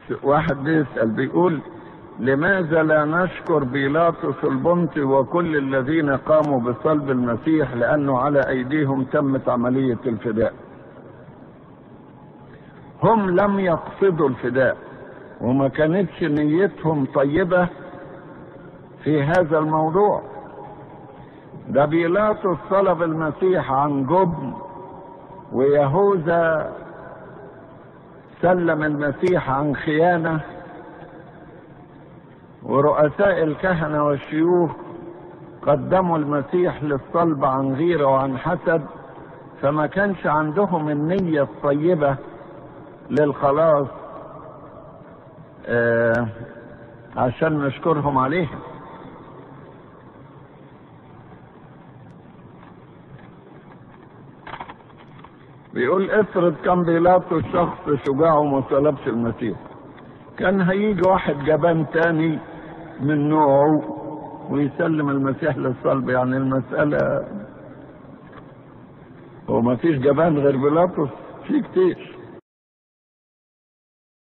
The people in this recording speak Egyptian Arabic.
واحد بيسأل بيقول لماذا لا نشكر بيلاطس البنطي وكل الذين قاموا بصلب المسيح لأنه على أيديهم تمت عملية الفداء هم لم يقصدوا الفداء وما كانتش نيتهم طيبة في هذا الموضوع ده بيلاطس طلب المسيح عن جبن ويهوذا سلم المسيح عن خيانة ورؤساء الكهنة والشيوخ قدموا المسيح للصلب عن غيرة وعن حسد فما كانش عندهم النية الطيبة للخلاص آه عشان نشكرهم عليها بيقول افرض كان بيلاطس شخص شجاع وما طلبش المسيح كان هيجي واحد جبان تاني من نوعه ويسلم المسيح للصلب يعني المسألة هو ما فيش جبان غير بيلاطس في كتير